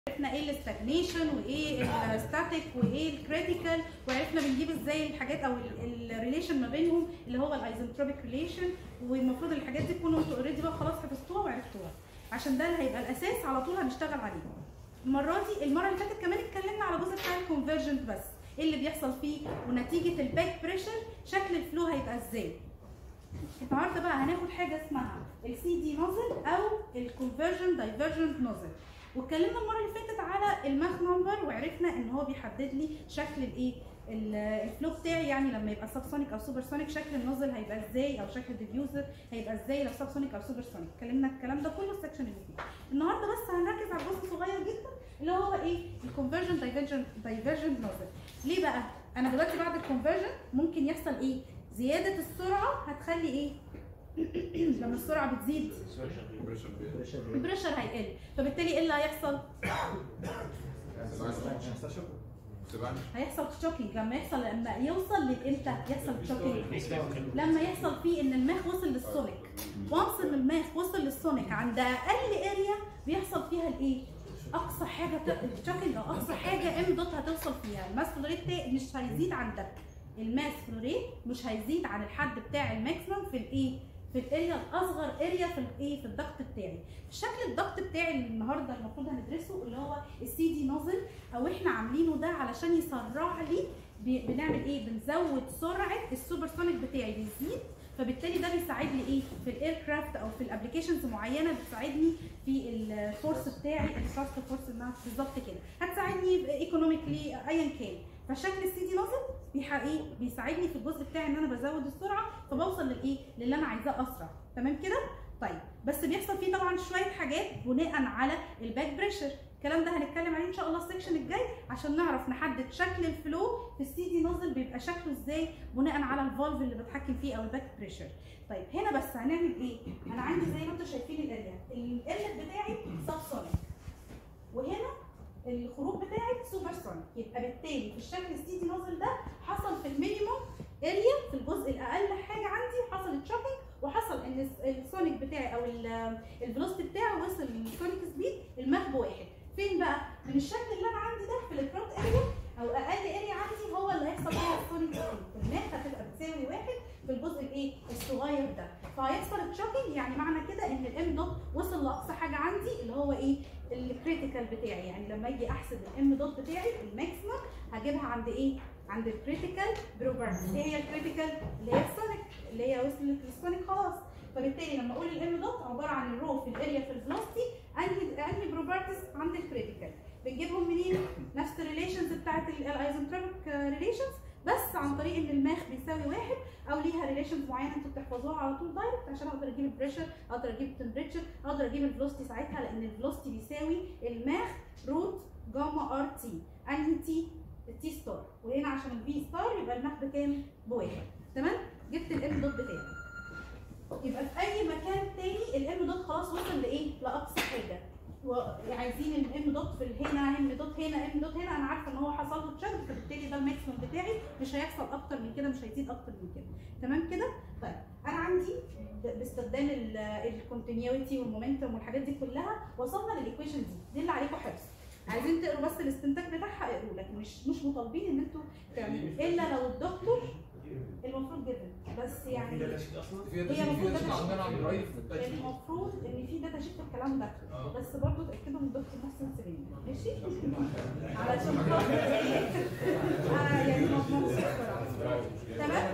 عرفنا ايه الاستجنيشن وايه الستاتيك وايه الكريتيكال وعرفنا بنجيب ازاي الحاجات او الريليشن ما بينهم اللي هو الايزنتروبيك ريليشن والمفروض الحاجات دي تكونوا انتوا اوريدي بقى خلاص حفظتوها وعرفتوها عشان ده اللي هيبقى الاساس على طول هنشتغل عليه المره دي المره اللي فاتت كمان اتكلمنا على جزء بتاع الكونفرجنت بس ايه اللي بيحصل فيه ونتيجه الباك بريشر شكل الفلو هيبقى ازاي النهارده بقى هناخد حاجه اسمها السي دي نوزل او الكونفرجن دايفرجنت نوزل واتكلمنا المره اللي فاتت على الماخ نمبر وعرفنا ان هو بيحدد لي شكل الايه الفلو بتاعي يعني لما يبقى سب سونيك او سوبر سونيك شكل النوزل هيبقى ازاي او شكل الديفيوزر هيبقى ازاي لو سب سونيك او سوبر سونيك اتكلمنا الكلام ده كله السكشن اللي فيه النهارده بس هنركز على جزء صغير جدا اللي هو ايه الكونفرجن دايفرجن دايفرجنت نوزل ليه بقى انا دلوقتي بعد الكونفرجن ممكن يحصل ايه زياده السرعه هتخلي ايه لما السرعه بتزيد البريشر هيقل فبالتالي ايه اللي هيحصل هيحصل تشوكينج لما يحصل لما يوصل للامتى يحصل تشوكينج لما يحصل فيه ان الماخ وصل للسونيك وانس ان الماخ وصل للسونيك عند اقل اريا بيحصل فيها الايه اقصى حاجه تشوكينج او اقصى حاجه ام دوت هتوصل فيها الماس فلوريت مش هيزيد عن ده الماس فلوريت مش هيزيد عن الحد بتاع الماكسيمم في الايه في الاريا الاصغر اريا في الايه في الضغط بتاعي شكل الضغط بتاعي اللي النهارده المفروض هندرسه اللي هو السي دي نوزل او احنا عاملينه ده علشان يسرع لي بنعمل ايه بنزود سرعه السوبر سونيك بتاعي بيزيد فبالتالي ده بيساعد لي ايه في الاير كرافت او في الابلكيشنز معينه بتساعدني في الفورس بتاعي الثراست فورس انها بالظبط كده هتساعدني ايكونوميكلي ايا كان فشكل السي دي نوزل بيحقيق بيساعدني في الجزء بتاعي ان انا بزود السرعه فبوصل للايه للي انا عايزاه اسرع تمام كده طيب بس بيحصل فيه طبعا شويه حاجات بناء على الباك بريشر الكلام ده هنتكلم عليه ان شاء الله السكشن الجاي عشان نعرف نحدد شكل الفلو في السي دي نوزل بيبقى شكله ازاي بناء على الفالف اللي بتحكم فيه او الباك بريشر طيب هنا بس هنعمل ايه انا عندي زي ما انتم شايفين الاريا الاريا بتاعي سب سونيك وهنا الخروج بتاعي سوبر سونيك يبقى بالتالي في الشكل السي دي نوزل ده حصل في المينيموم اريا في الجزء الاقل حاجه عندي حصل تشوكينج وحصل ان السونيك بتاعي او الفيلوسيتي بتاعي وصل للسونيك سبيد الماخ بواحد فين بقى من الشكل اللي انا عندي ده في الفرونت اريا او اقل اريا عندي هو اللي هيحصل فيها السونيك سبيد الماخ هتبقى بتساوي واحد في الجزء الايه الصغير ده فهيحصل تشوكينج يعني معنى كده ان الام دوت وصل لاقصى حاجه عندي اللي هو ايه الكريتيكال بتاعي يعني لما اجي احسب الام دوت بتاعي الماكسيمم هجيبها عند ايه عند الكريتيكال بروبرتيز ايه هي الكريتيكال اللي هي السونيك اللي هي وصلت للسونيك خلاص فبالتالي لما اقول الام دوت عباره عن الرو في الاريا في الفلوسيتي انهي انهي بروبرتيز عند الكريتيكال بنجيبهم منين نفس الريليشنز بتاعت الايزنتروبيك ريليشنز بس عن طريق ان الماخ بيساوي واحد او ليها ريليشنز معينه انتوا بتحفظوها على طول دايركت عشان اقدر اجيب البريشر اقدر اجيب التمبريتشر اقدر اجيب الفلوسيتي ساعتها لان الفلوسيتي بيساوي الماخ روت جاما ار تي انهي تي التي ستار وهنا عشان الفي ستار يبقى الماخ بكام؟ بواحد تمام؟ جبت الام دوت بتاعي يبقى في اي مكان تاني الام دوت خلاص وصل لايه؟ لاقصى حاجه وعايزين الام دوت في هنا ام دوت هنا ام دوت هنا انا عارفه ان هو حصل له تشارج فبالتالي ده الماكسيمم بتاعي مش هيحصل اكتر من كده مش هيزيد اكتر من كده تمام كده؟ طيب انا عندي باستخدام الكونتينيوتي والمومنتوم والحاجات دي كلها وصلنا للايكويشن دي دي اللي عليكم حفظ عايزين تقروا بس الاستنتاج بتاعها اقروا لكن مش مش مطالبين ان انتوا تعملوا الا لو الدكتور المفروض جدا بس يعني هي المفروض داتا المفروض ان في داتا شيت الكلام ده بس برضه تاكدوا من الدكتور محسن سليم ماشي علشان خاطر يعني مضمون تمام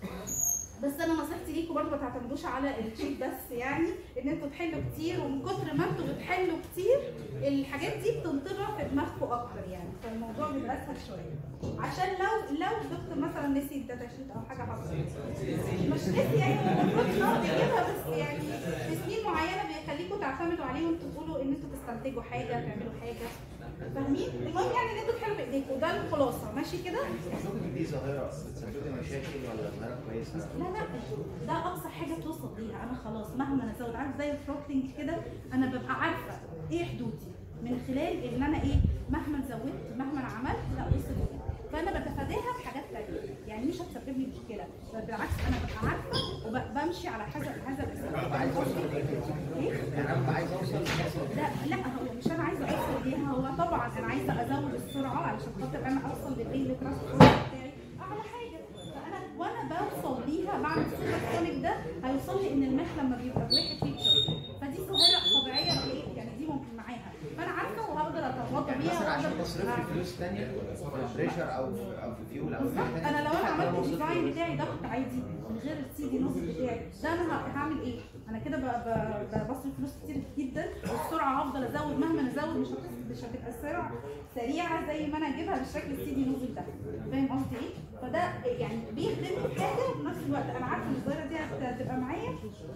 بس انا نصيحتي ليكم برضه ما تعتمدوش على الشيت بس يعني ان انتوا تحلوا كتير ومن كتر ما انتوا بتحلوا كتير الحاجات دي بتنطبع في دماغكم اكتر يعني فالموضوع بيبقى اسهل شويه عشان لو لو الدكتور مثلا نسي الداتا شيت او حاجه حصلت مش نسي يعني المفروض نقعد نجيبها بس يعني في سنين معينه بيخليكم تعتمدوا عليه وانتوا تقولوا ان انتوا تستنتجوا حاجه تعملوا حاجه فاهمين؟ المهم يعني ان انتوا تحلوا بايديكم ده الخلاصه ماشي كده؟ دي ظاهره بتسبب مشاكل ولا ظاهره كويسه؟ لا لا ده اقصى حاجه توصل ليها انا خلاص مهما انا ازود عارف زي الثروتلينج كده انا ببقى عارفه ايه حدودي من خلال ان انا ايه مهما زودت مهما انا عملت لا وصل لي فانا بتفاداها بحاجات ثانيه يعني مش هتسبب لي مشكله بل بالعكس انا ببقى عارفه وبمشي على حسب هذا الاسلوب عايز اوصل ايه يعني انا عايز اوصل للناس لا لا هو مش انا عايزه اوصل ليها هو طبعا انا عايزه ازود السرعه علشان خاطر انا اوصل للايه للترانسبورت بتاعي اعلى حاجه فانا وانا بوصل بيها بعمل السوبر سونيك ده هيوصل لي ان الماخ لما بيبقى بواحد فيتشر فدي ظاهره طبيعيه ايه يعني دي ممكن معاها فانا عارفه وهقدر اتغاضى يعني بيها مثلا عشان وأقدر- تصرف لي فلوس تانية في بريشر او في او في فيول او في بالظبط حاجه تانية انا لو انا حتى عملت وصلت الديزاين له. بتاعي ضغط عادي من غير السي دي نوت بتاعي ده انا ه- هعمل ايه؟ انا كده ب- ب- ب- بصرف فلوس كتير جدا والسرعه هفضل ازود مهما انا ازود مش هتس- مش هتبقى السرعه سريعه زي ما انا اجيبها بالشكل السي دي نوت ده فاهم قصدي ايه؟ فده يعني بيخدم في حاجه وفي نفس الوقت انا عارفه ان الظاهره دي هت- هتبقى معايا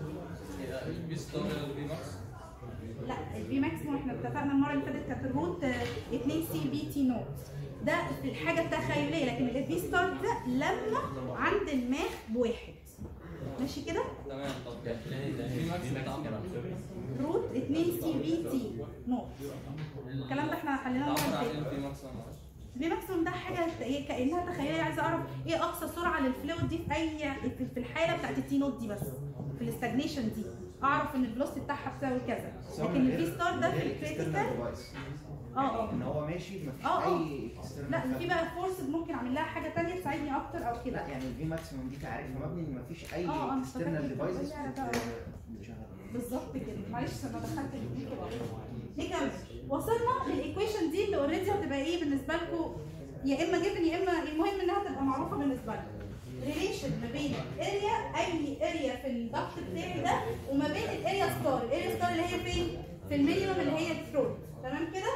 البي ستار ولا البي ماكس؟ لا البي ماكسيموم احنا اتفقنا المره اللي فاتت كانت الروت 2 سي بي تي نوت ده في الحاجه التخيليه لكن البي ستار ده لما عند الماخ بواحد ماشي كده تمام طب البي ماكس بتعبر روت 2 سي بي تي نوت الكلام ده احنا حليناه المره بتعبر عن اللي فاتت البي ماكس ولا معلش؟ البي ماكسيموم ده حاجه ايه كانها تخيليه عايزه اعرف ايه اقصى سرعه للفلويد دي في اي في- في الحاله بتاعت التي نوت دي بس في الاستجنيشن دي اعرف ان الفلوسيتي بتاعها بتساوي كذا لكن البي ستار ده في الكريتيكال اه اه ان هو ماشي مفيش اه اه اي external لا في factor. بقى فورسز ممكن اعمل لها حاجه تانية تساعدني اكتر او كده لا يعني الفي ماكسيموم دي تعريفها مبني ان مفيش اي اه، انا اكسترنال فاكرة ديفايسز كده. لا، لا، بتشغل بالظبط كده معلش انا دخلت الاثنين كده نكمل وصلنا للايكويشن دي اللي اوريدي هتبقى ايه بالنسبه لكم يا اما جيفن يا اما المهم انها تبقى معروفه بالنسبه لكم ريليشن ما بين اريا اي اريا في الضغط بتاعي ده وما بين الاريا ستار الاريا ستار اللي هي فين في المينيمم اللي هي الثروت تمام كده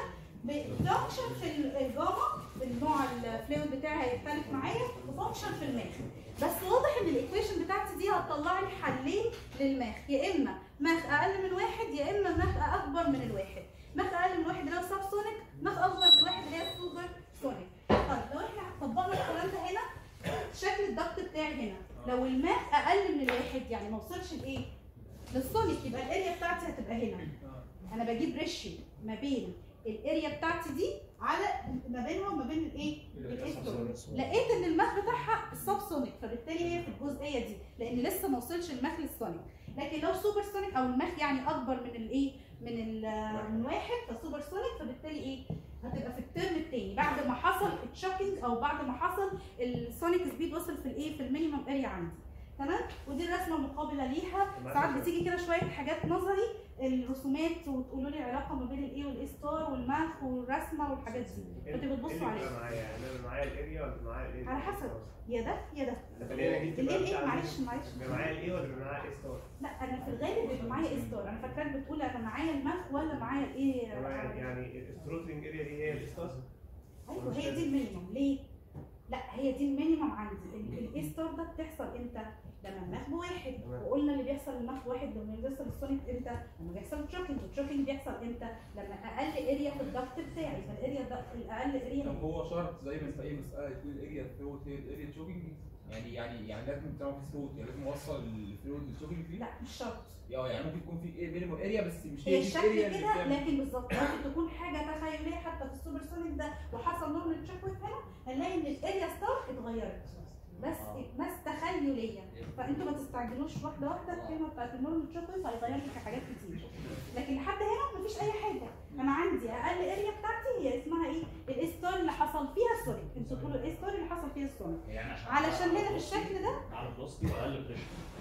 فانكشن في الجاما النوع الفلويد بتاعي هيختلف معايا وفانكشن في الماخ بس واضح ان الايكويشن بتاعتي دي هتطلع لي حلين للماخ يا اما ماخ اقل من واحد يا اما ماخ اكبر من الواحد ماخ اقل من واحد اللي هو سب سونيك ماخ اكبر من واحد اللي هي سوبر سونيك طيب لو احنا طبقنا الكلام ده هنا شكل الضغط بتاعي هنا لو الماخ اقل من الواحد يعني ما وصلش لايه للسونيك يبقى الاريا بتاعتي هتبقى هنا انا بجيب ريشيو ما بين الاريا بتاعتي دي على ما بينها وما بين الايه الاستون لقيت ان الماخ بتاعها السب سونيك فبالتالي هي في الجزئيه دي لان لسه ما وصلش الماخ للسونيك لكن لو سوبر سونيك او الماخ يعني اكبر من الايه من ال- من واحد فسوبر سونيك فبالتالي ايه هتبقى في الترم الثاني بعد ما حصل التشوكينج او بعد ما حصل السونيك سبيد وصل في الايه في المينيمم اريا عندي تمام ودي الرسمه المقابله ليها ساعات بتيجي كده شويه حاجات نظري الرسومات وتقولوا لي العلاقه ما بين الايه والاي ستار والماخ والرسمه والحاجات دي فانتوا بتبصوا عليها معايا يعني انا معايا الاريا ولا معايا الايه؟ على حسب يا ده يا ده طب الاريا دي بتبقى الايه ايه بتاع معلش معلش بيبقى معايا الايه ولا بيبقى معايا الايه ستار؟ لا انا في الغالب بيبقى معايا اي ستار انا فاكراك بتقول انا معايا الماخ ولا معايا الايه تمام يعني الثروتلينج اريا دي هي الايه ستار؟ ايوه هي دي المينيمم ليه؟ لا هي دي المينيمم عندي الاي ستار ده بتحصل امتى؟ لما الماخ بواحد تمام. وقلنا اللي بيحصل الماخ واحد لما بيحصل السونيك امتى؟ لما بيحصل تشوكينج والتشوكينج بيحصل امتى؟ لما اقل اريا في الضغط بتاعي فالاريا ده الاقل اريا طب هو شرط زي ما في اي مساله يكون الاريا ثروت هي الاريا تشوكينج يعني يعني يعني لازم تعمل في ثروت يعني لازم اوصل الفلويد للتشوكينج فيه لا مش شرط اه يعني ممكن يكون في مينيمم اريا بس مش هي هي دي الشكل الاريا اللي كده بتعمل لكن بالظبط ممكن تكون حاجه تخيليه حتى في السوبر سونيك ده وحصل نورمال تشيك هنا هنلاقي ان الاريا ستار اتغيرت بس بس تخيليه فانتوا ما تستعجلوش واحده واحده الكلمه بتاعت النورمال تشيك هيغير لك حاجات كتير لكن لحد هنا مفيش اي حاجه انا عندي اقل اريا بتاعتي هي اسمها ايه الاستار اللي حصل فيها السونيك انتوا تقولوا الاستار اللي حصل فيها السونيك يعني عشان علشان هنا في الشكل ده على فلوسيتي واقل بريشر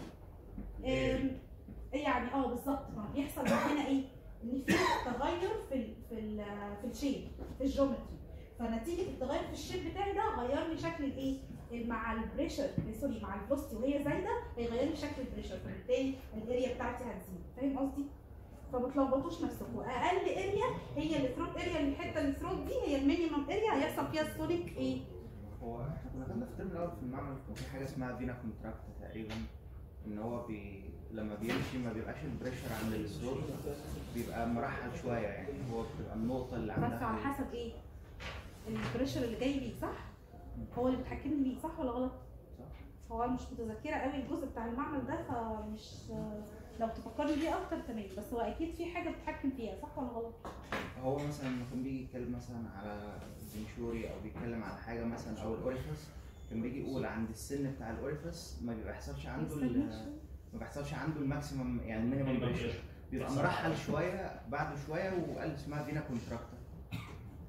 آم، يعني اه بالظبط ما بيحصل من هنا ايه؟ ان في تغير في ال في ال في الشيب في الجيومتري فنتيجه التغير في الشيب بتاعي ده غير لي شكل الايه؟ مع البريشر سوري مع الفلوسيتي وهي زايده هيغير لي شكل البريشر فبالتالي الاريا بتاعتي هتزيد فاهم قصدي؟ فما تلخبطوش نفسكم اقل اريا هي الثروت اريا الحته الثروت دي هي المينيمم اريا هيحصل فيها السونيك ايه؟ هو احنا كنا خدنا في الترم الاول في المعمل كان في حاجه اسمها فينا كونتراكت تقريبا ان هو بي... لما بيمشي ما بيبقاش البريشر عند الصوت بيبقى مرحل شويه يعني هو بتبقى النقطه اللي بس عندها على حسب ايه؟ البريشر اللي جاي بيه صح؟ هو اللي بيتحكم بيه صح ولا غلط؟ صح. هو أنا مش متذكره قوي الجزء بتاع المعمل ده فمش لو تفكرني بيه اكتر تمام بس هو اكيد في حاجه بتتحكم فيها صح ولا غلط؟ هو مثلا لما كان بيجي يتكلم مثلا على فينشوري او بيتكلم على حاجه مثلا او الاوريفس كان بيجي يقول عند السن بتاع الاوريفس ما بيحصلش عنده ال- يستنى ما بيحصلش عنده الماكسيمم يعني المينيمم بريشر بيبقى مرحل شويه بعده شويه وقال اسمها فينا كونتراكتر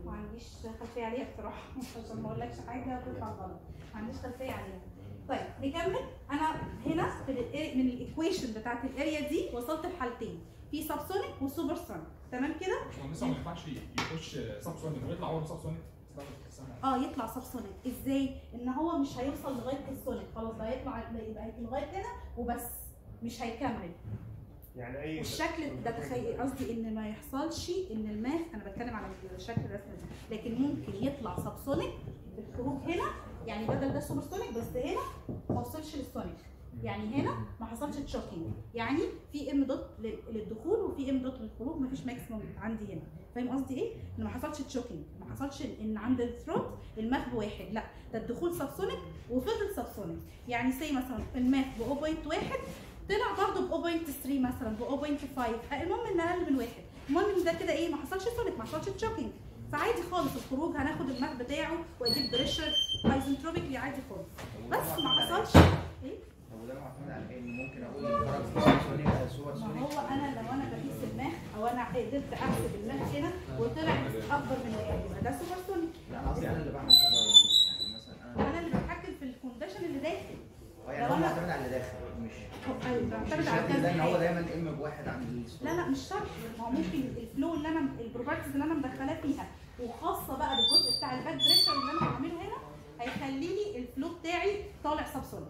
ما عنديش خلفيه عليها بصراحه عشان ما اقولكش حاجه تطلع غلط ما عنديش خلفيه عليها طيب نكمل انا هنا في ال من الايكويشن بتاعت الاريا دي وصلت لحالتين في سب سونيك وسوبر سونيك تمام كده باشمهندس ما ينفعش يخش سب سونيك ويطلع هو سب سونيك اه يطلع سب سونيك ازاي ان هو مش هيوصل لغايه السونيك خلاص ده هيطلع يبقى هيجي لغايه هنا وبس مش هيكمل يعني اي والشكل ده تخيل قصدي ان ما يحصلش ان الماس انا بتكلم على الشكل الرسمي ده لكن ممكن يطلع سب سونيك بالخروج هنا يعني بدل ده سوبر سونيك بس هنا ما وصلش للسونيك يعني هنا ما حصلش تشوكينج يعني في ام دوت لل- للدخول وفي ام دوت للخروج ما فيش ماكسيموم عندي هنا فاهم قصدي ايه؟ ان ما حصلش تشوكينج ما حصلش ان عند الثروت الماث بواحد لا ده الدخول سب سونيك وفضل سب سونيك يعني سي مثلا الماث ب 0.1 طلع برضه ب 0.3 مثلا ب 0.5 المهم ان اقل من واحد المهم ان ده كده ايه ما حصلش سونيك ما حصلش تشوكينج فعادي خالص الخروج هناخد الماث بتاعه واجيب بريشر ايزنتروبيكلي عادي خالص بس ما حصلش ايه طب وده معتمد على ايه؟ إن ممكن اقول الفرق في سوبر سونيك آه، سوبر ما سونيك هو انا لو انا بقيس الماء او انا قدرت احسب الماء هنا وطلع اكبر من واحد يبقى ده سوبر سونيك لا انا قصدي انا اللي بعمل ديزاين يعني مثلا انا انا اللي بتحكم في الكونديشن اللي داخل اه يعني لو هو أنا- معتمد على اللي داخل مش أيوة، مش بعتمد على الشكل كذا ده ان هو حاجة. دايما ام بواحد عند السوبر لا لا مش شرط ما هو ممكن الفلو اللي انا البروبرتيز اللي انا مدخلاه فيها وخاصه بقى بالجزء بتاع الباك بريشر اللي انا بعمله هنا هيخلي لي الفلو بتاعي طالع سب سونيك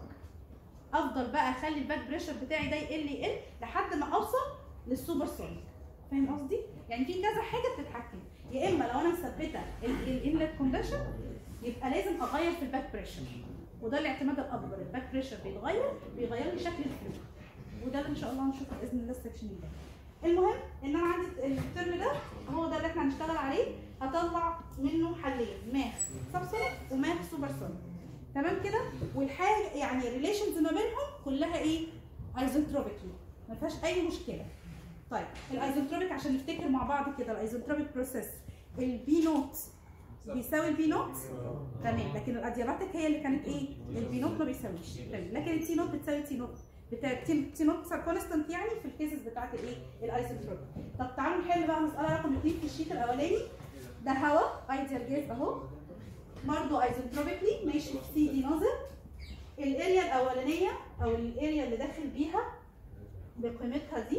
افضل بقى اخلي الباك بريشر بتاعي ده يقل يقل لحد ما اوصل للسوبر سونيك فاهم قصدي؟ يعني في كذا حاجه بتتحكم يا اما لو انا مثبته الانلت كونديشن يبقى لازم اغير في الباك بريشر وده الاعتماد الاكبر الباك بريشر بيتغير بيغير لي شكل الفلو وده اللي ان شاء الله هنشوفه باذن الله السكشن الجاي المهم ان انا عندي الترم ده هو ده اللي احنا هنشتغل عليه هطلع منه حلين ماث سب سونيك وماث سوبر سونيك تمام كده والحاجه يعني الريليشنز ما بينهم كلها ايه ايزوتروبيكلي ما فيهاش اي مشكله طيب الايزوتروبيك عشان نفتكر مع بعض كده الايزوتروبيك بروسيس البي نوت بيساوي البي نوت تمام لكن الادياباتيك هي اللي كانت ايه البي نوت ما بيساويش تمام لكن التي نوت بتساوي تي نوت بتاع تي تي نوت كونستانت يعني في الكيسز بتاعت الايه الايزوتروبيك طب تعالوا نحل بقى مساله رقم 2 في الشيت الاولاني ده هواء ايديال جاز اهو برضه ايزوتروبيكلي ماشي في سي دي نظر الاريا الاولانيه او الاريا اللي داخل بيها بقيمتها دي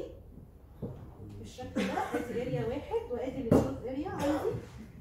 بالشكل ده ادي اريا واحد وادي الريسورس اريا عندي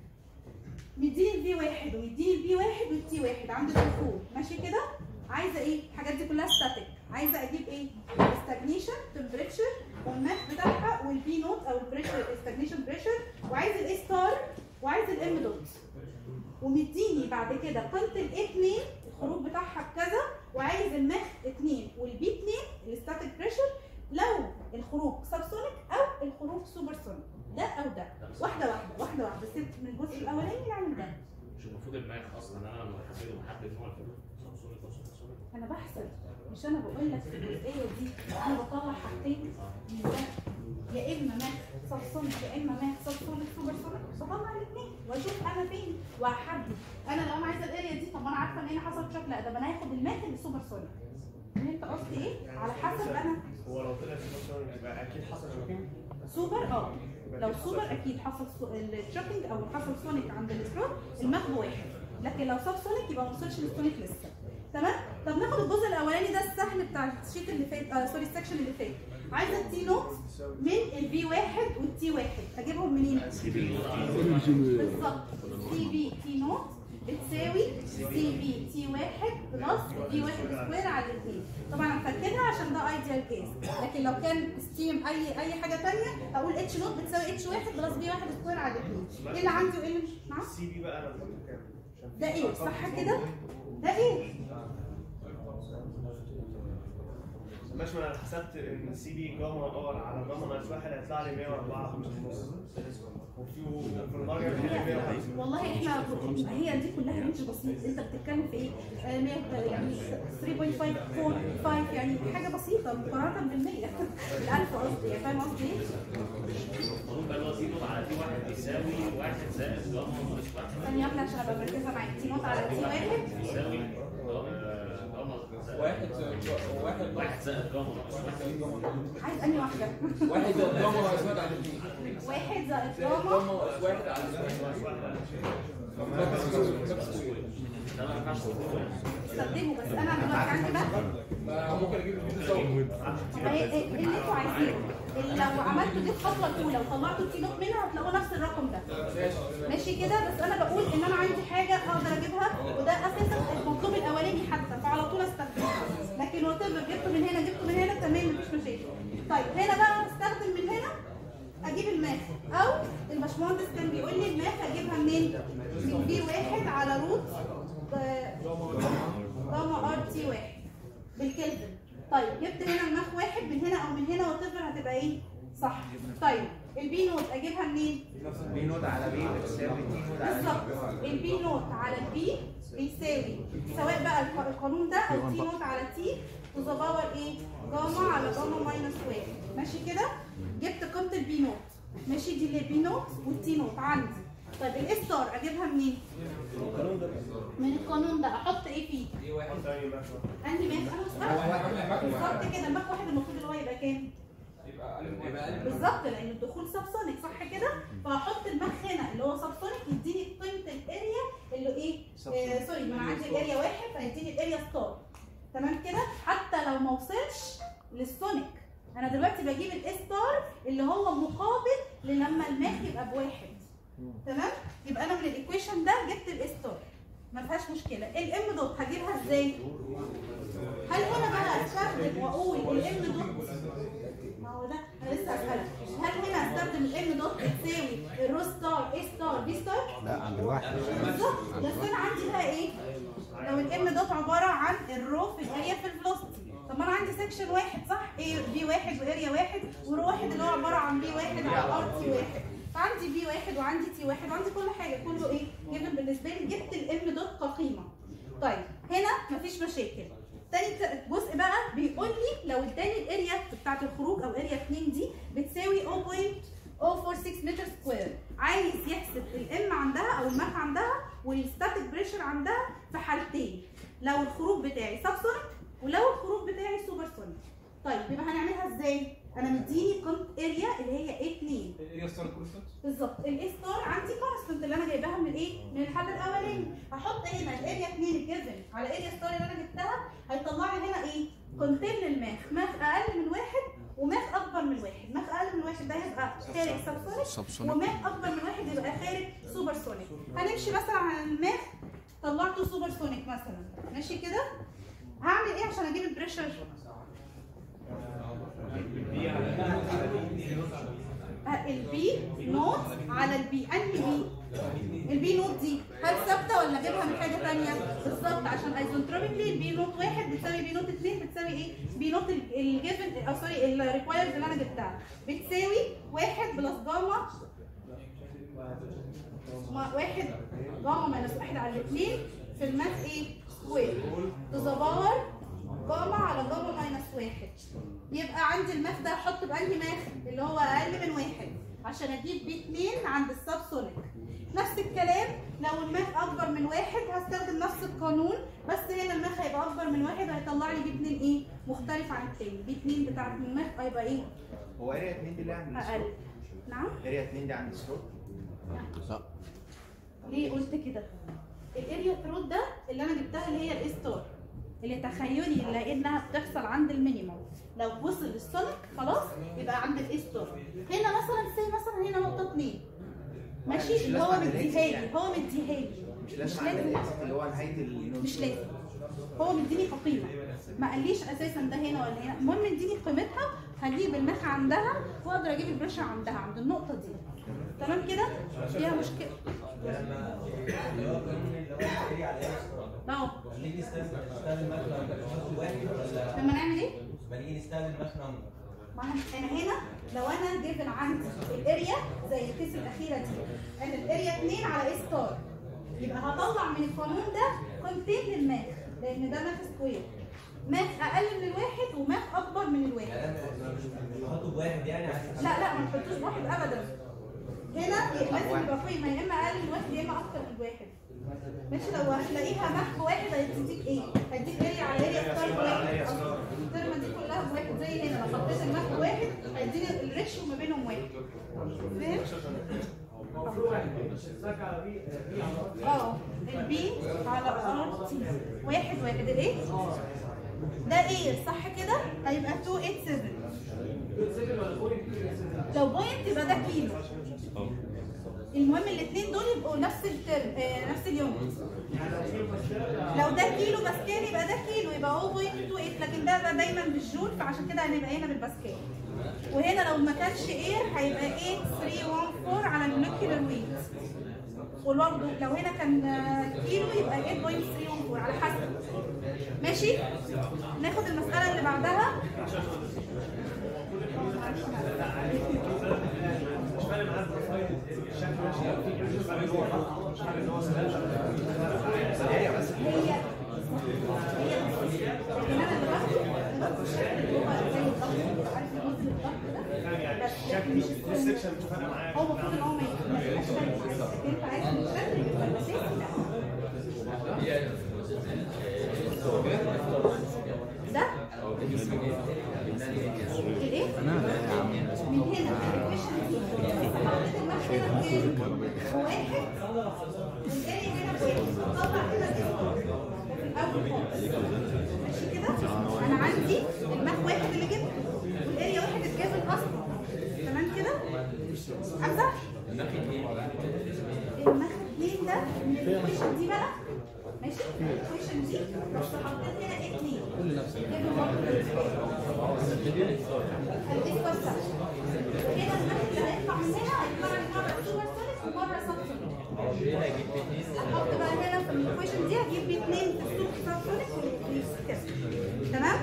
مديني البي واحد ومديني البي واحد والتي واحد عند الدخول ماشي كده عايزه ايه الحاجات دي كلها ستاتيك عايزه اجيب ايه الاستجنيشن تمبريتشر والماث بتاعها والبي نوت او البريشر الاستجنيشن بريشر وعايز الاي ستار وعايز الام دوت ومديني بعد كده قيمه الاي 2 الخروج بتاعها بكذا وعايز الماخ 2 والبي 2 الستاتيك بريشر لو الخروج سب سونيك او الخروج سوبر سونيك ده او ده واحده واحده واحده واحده سيبت من الجزء الاولاني نعمل ده مش المفروض الماخ اصلا انا لما بحدد محدد نوع الفلوس سامسونج او سوبر سونيك انا بحسب مش انا بقول لك في الجزئيه دي انا بطلع حاجتين من ده يا اما ماث سب سونيك يا اما ماث سب سونيك سوبر سونيك بطلع الاثنين واشوف انا فين واحدد انا لو انا عايزه الاريا دي طب ما انا عارفه ان هنا حصل شوك لا ده انا هاخد الماث اللي سوبر سونيك فهمت قصدي ايه؟ على حسب انا هو لو طلع سوبر يبقى اكيد حصل شوكينج سوبر اه لو سوبر اكيد حصل الشوكينج او حصل سونيك عند الستروك المخ واحد لكن لو سب سونيك يبقى ما وصلش للسونيك لسه تمام طب ناخد الجزء الاولاني ده السهل بتاع الشيت اللي فات آه سوري السكشن اللي فات عايزه التي نوت من الفي واحد والتي واحد اجيبهم منين؟ بالظبط سي بي تي نوت بتساوي سي بي تي واحد بلس في واحد سكوير على الاثنين طبعا انا فاكرها عشان ده ايديال كيس لكن لو كان ستيم اي اي حاجه ثانيه اقول اتش نوت بتساوي اتش واحد بلس في واحد سكوير على الاثنين ايه اللي عندي وايه اللي مش نعم السي بي بقى انا بحطه كام؟ عشان في ده ايه أرقام صح كتير. كده ده ايه ماشي ما انا حسبت ان السي بي جاما ار على جاما ناقص واحد هيطلع لي 104 ونص وفي وفي المرجع بيطلع لي 105 والله احنا هي دي كلها رينج بسيط انت بتتكلم في ايه؟ آه، مية- يعني 3.5 يعني حاجه بسيطه مقارنه بالمية الالف قصدي يعني فاهم قصدي ايه؟ القانون بقى اللي هو زيرو على تي واحد بيساوي واحد زائد جاما ناقص واحد ثانية واحدة عشان ابقى مركزة معاك تي نوت على تي واحد بيساوي آه، جاما واحد واحد واحد زائد جاما واحد زائد جاما عايز انهي واحده واحد زائد جاما ناقص واحد على الاثنين واحد زائد زائد جاما جاما ناقص واحد على الاثنين ده ما ينفعش تقول. استخدمه بس انا دلوقتي عندي بقى ما ممكن اجيب الفيديو صور طب ايه ايه إيه اللي انتوا عايزينه اللي لو عملتوا دي الخطوه الاولى وطلعتوا التي نوت منها هتلاقوا نفس الرقم ده ماشي ماشي كده بس انا بقول ان انا عندي حاجه اقدر اجيبها وده اساسا المطلوب الاولاني حتى فعلى طول استخدمه لكن وات جبته من هنا جبته من هنا تمام مفيش مشاكل طيب هنا بقى استخدم من هنا اجيب الماخ او الباشمهندس كان بيقول لي الماخ اجيبها منين؟ من بي واحد على روت آه، جاما ار تي واحد بالكلفن طيب جبت هنا الماخ واحد من هنا او من هنا وات هتبقى ايه؟ صح طيب البي نوت اجيبها منين؟ بي نود على بي بتساوي تي نود على بالظبط البي نوت على البي بيساوي سواء بقى الق- القانون ده او تي نوت على تي تو ذا باور ايه؟ جاما على جاما ماينس واحد ماشي كده؟ جبت قيمه البي نوت ماشي دي البي نوت والتي نوت عندي طيب الاس ستار اجيبها منين؟ من القانون ده احط ايه فيه؟ دي واحد ثاني مثلا عندي ماك انا بالظبط كده الماك واحد المفروض اللي هو يبقى كام؟ يبقى الف يبقى الف بالظبط لان الدخول سابسونيك صح كده فهحط المخ هنا اللي هو سابسونيك يديني قيمه الاريا اللي ايه آه سوري ما انا عندي الاريا واحد فيديني الاريا ستار تمام كده حتى لو ما وصلش للسونيك انا دلوقتي بجيب الاس ستار اللي هو مقابل للما الماخ يبقى بواحد تمام يبقى انا من الايكويشن ده جبت الاس ستار ما فيهاش مشكله الام دوت هجيبها ازاي هل هنا بقى استخدم واقول الام دوت ما هو ده انا لسه اسالك هل هنا استخدم الام دوت بتساوي الرو ستار اي ستار بي ستار لا عند الواحد بالظبط بس انا عندي بقى ايه لو الام دوت عباره عن الرو في الاريا في الفلوسيتي طب ما انا عندي سكشن واحد صح ايه بي واحد واريا واحد ورو واحد اللي هو عباره عن بي واحد على ار تي واحد فعندي بي واحد وعندي تي واحد وعندي كل حاجه كله ايه جبن بالنسبه لي جبت الام دوت كقيمه طيب هنا مفيش مشاكل تاني ت- جزء بقى بيقول لي لو اداني الاريا بتاعت الخروج او اريا 2 دي بتساوي 0.046 متر سكوير عايز يحسب الام عندها او الماك عندها والستاتيك بريشر عندها في حالتين لو الخروج بتاعي سابسونيك ولو الخروج بتاعي سوبر سونيك طيب يبقى هنعملها ازاي؟ انا مديني قيمه اريا اللي هي 2 الاريا ستار كونستنت بالظبط الاي ستار عندي كونستنت اللي انا جايباها من الايه؟ من الحل الاولاني هحط هنا الاريا 2 الجيفن على اريا ستار اللي انا جبتها هيطلع لي هنا ايه؟ قيمتين للماخ ماخ اقل من واحد وماخ اكبر من واحد ماخ اقل من واحد ده هيبقى خارج سبسونيك سبسونيك. وماخ اكبر من واحد يبقى خارج سوبر سونيك هنمشي مثلا على الماخ طلعته سوبر سونيك مثلا ماشي كده هعمل ايه عشان اجيب البريشر آه، البي نوت على البي انهي بي البي نوت دي هل ثابته ولا اجيبها من حاجه ثانيه بالظبط عشان ايزونتروبيكلي البي نوت واحد بتساوي بي نوت اثنين بتساوي ايه بي نوت ال- الجيفن او سوري الريكوايرد اللي انا جبتها بتساوي واحد بلس جاما ما- واحد جاما ماينس واحد على الاثنين في الماث ايه سكوير تو ذا باور جاما على جاما ماينس واحد يبقى عندي الماث ده احط بانهي ماث اللي هو اقل من واحد عشان اجيب بي 2 عند السب سونيك نفس الكلام لو الماث اكبر من واحد هستخدم نفس القانون بس هنا الماث هيبقى اكبر من واحد هيطلع لي بي 2 ايه مختلف عن التاني بي 2 بتاعت الماث هيبقى ايه هو اريا 2 دي اللي عند اقل السلوك نعم اريا 2 دي عند السلوك لا ليه قلت كده الاريا ثروت ده اللي انا جبتها اللي هي الاستار اللي تخيلي لانها بتحصل عند المينيموم لو وصل للسونيك خلاص يبقى عند الاستار هنا مثلا سي مثلا هنا نقطه 2 ماشي مش اللي هو لازم عند مديها الإكس لي يعني. هو مديها لي مش لازم عند الاكس اللي هو نهايه النود مش لازم هو مديني كقيمه ما قاليش اساسا ده هنا ولا هنا المهم اديني قيمتها هجيب المخ عندها واقدر اجيب البريشر عندها عند النقطه دي تمام كده فيها مشكله اهو نيجي نستخدم نستخدم مثلا واحد ولا لما نعمل ايه ما نيجي نستخدم مثلا ما أنا- انا هنا لو انا جيفن عندي الاريا زي الكيس الاخيره دي انا الاريا 2 على اي ستار يبقى هطلع من القانون ده قيمتين للماخ لان ده ماخ سكوير ماخ اقل من الواحد وماخ اكبر من الواحد يعني انا مش بحطه بواحد يعني عشان لا لا ما تحطوش واحد ابدا هنا لازم يبقى قيمه يا اما اقل من واحد يا اما اكتر من واحد ماشي لو هتلاقيها محو واحد هيديك ايه؟ هيديك اريا على اريا ستار واحد الترمه دي كلها بواحد زي هنا لو حطيت المحو واحد هيديني الريشيو ما بينهم واحد فاهم؟ اه البي على ار تي واحد واحد الايه؟ ده ايه صح كده؟ هيبقى 287 لو بوينت يبقى ده كيلو المهم الاثنين دول يبقوا نفس الترم آه نفس اليونت لو ده كيلو باسكال يبقى ده كيلو يبقى 0.28 لكن ده بقى دايما بالجول فعشان كده هنبقى هنا بالباسكال وهنا لو ما كانش اير هيبقى 8314 على المولكيولر ويت وبرضه لو هنا كان آه، كيلو يبقى 8.314 على حسب ماشي ناخد المسألة اللي بعدها هي هي لكن انا اللي باخده اللي باخده الشكل اللي هو زي الضغط عارف المنزل الضغط ده بس لكن مش السن. هو المفروض ان هو ما يبقاش شكل انت عايز الشكل يبقى الاساسي لا ده الايه؟ من هنا الكويشن دي حطيت المحشي هنا بكام؟ واحد والجاي هنا بواحد طلع هنا الاسبوع وفي الاول خالص ماشي كده؟ انا عندي المخ واحد اللي جبته والاريا واحد اتجاب اصلا تمام كده؟ امسح المخ اتنين ده من الكويشن دي بقى ماشي الكويشن دي بس حطيت هنا اتنين كل نفس هنا المخ اللي هيطلع من هنا هيطلع لي مره سوبر سوليد ومره سب سوليد احط بقى هنا في الايكويشن دي هجيب بيه اتنين في السوق سب سوليد والاثنين كده تمام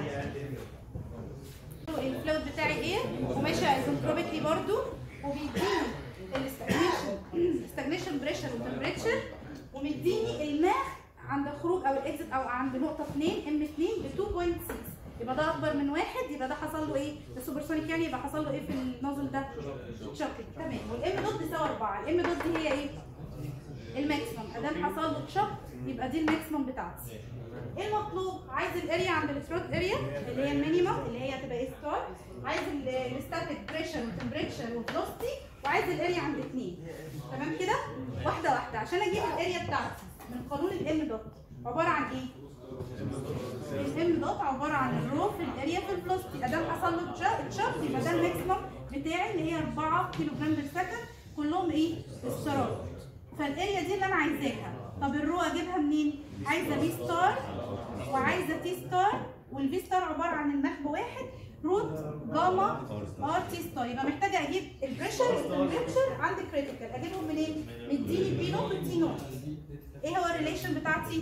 الفلوت بتاعي ايه وماشي ايزوتروبيكلي برضو وبيديني الاستجنيشن استجنيشن بريشر وتمبريتشر ومديني الماء عند الخروج او الاكزit او عند نقطه 2 ام 2 ب 2.6 يبقى ده اكبر من واحد يبقى ده حصل له ايه؟ السوبرسونيك يعني يبقى حصل له ايه في النازل ده؟ شوكينج تمام والام دوت بيساوي 4 الام دوت دي هي ايه؟ الماكسيمم ادام حصل له تشوك يبقى دي الماكسيمم بتاعتي ايه المطلوب؟ عايز الاريا عند الستروك اريا اللي هي المينيمم اللي هي هتبقى ايه ستار عايز الستاتيك بريشر وتمبريتشر وفلوستي وعايز الاريا عند اثنين تمام كده؟ واحده واحده عشان اجيب الاريا بتاعتي من قانون الام دوت عباره عن ايه؟ الام دوت عباره عن الرو في الاريا في الفلوستي ادام حصل له تشارت يبقى ده الماكسيمم بتاعي اللي هي 4 كيلو جرام بالسكند كلهم ايه؟ استرات فالاريا دي اللي انا عايزاها طب الرو اجيبها منين؟ عايزه بي ستار وعايزه تي ستار والبي ستار عباره عن المخ واحد روت جاما ار تي ستار يبقى محتاجه اجيب البريشر والتمبريتشر عند كريتيكال اجيبهم منين؟ مديني بي نوت والتي نوت ايه هو الريليشن بتاعتي؟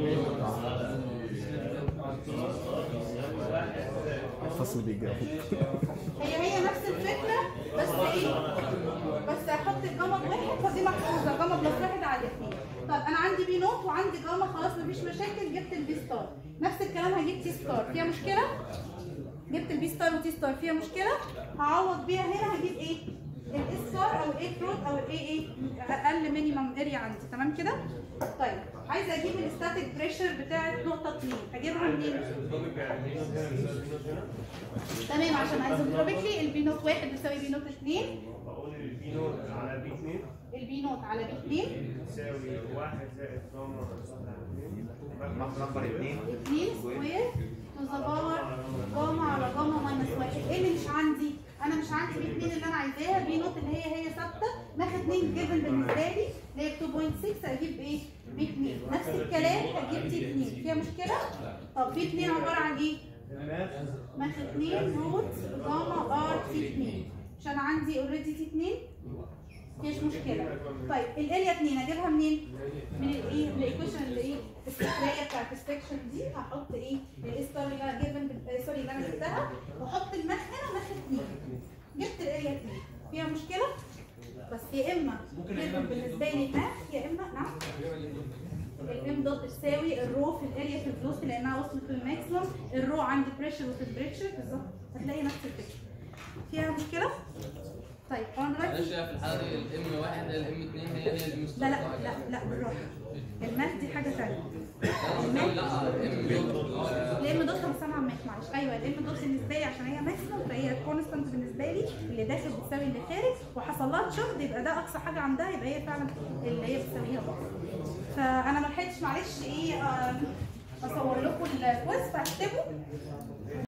الفصل بيجاوب هي هي نفس الفكره بس ايه؟ بس احط الجاما بواحد فدي محفوظه جاما بلس واحد على الاثنين طب انا عندي بي نوت وعندي جاما خلاص مفيش مشاكل جبت البي ستار نفس الكلام هجيب تي ستار فيها مشكله؟ جبت البي ستار وتي ستار فيها مشكله؟ هعوض بيها هنا هجيب ايه؟ الاي ستار او الاي كروت او الاي ايه اقل مينيمم اريا عندي تمام كده؟ طيب عايزه اجيب الستاتيك بريشر بتاعت نقطه 2 هجيبها منين؟ تمام عشان ايزوتروبيكلي البي نوت 1 بيساوي بي نوت 2 بقول البي نوت على بي 2 البي نوت على بي 2 تساوي 1 زائد جاما مخ نمبر 2 2 سكوير تو ذا باور جاما على جاما ماينس 1 ايه اللي مش عندي؟ انا مش عندي بي 2 اللي انا عايزاها بي نوت اللي هي هي ثابته ناخد 2 جيفن بالنسبه لي اللي هي 2.6 اجيب ايه؟ بي 2 نفس الكلام هجيب تي 2 فيها مشكله؟ طب بي 2 عباره عن ايه؟ ماخد 2 روت جاما ار تي 2 عشان عندي اوريدي تي 2 مفيش مشكله طيب الاريا 2 اجيبها منين؟ من الايه؟ من الايكويشن اللي ايه؟ السكريه بتاعت السكشن دي هحط ايه؟ الاستار اللي انا جيفن سوري اللي انا جبتها واحط الماخ هنا وماخ 2 جبت الاريا 2 فيها مشكله؟ بس يا اما given بالنسبه لي ماخ يا اما نعم الام دوت تساوي الرو في الاريا في الفلوس لانها وصلت للماكسيمم الرو عندي بريشر وتمبريتشر بالظبط هتلاقي نفس الفكره فيها مشكله طيب انا معلش دلوقتي هي في الحاله دي الام واحد هي الام اثنين هي هي الام لا لا لا لا بالراحه الماث دي حاجه ثانيه الماث لا الام الام دوت انا سامعه ماث معلش ايوه الام دوت بالنسبه لي عشان هي ماكسيموم فهي كونستنت بالنسبه لي اللي داخل بتساوي اللي خارج وحصل لها تشفت يبقى ده اقصى حاجه عندها يبقى هي فعلا اللي هي بتساويها بقى فانا ما لحقتش معلش ايه آه، اصور لكم الكويز فاكتبوا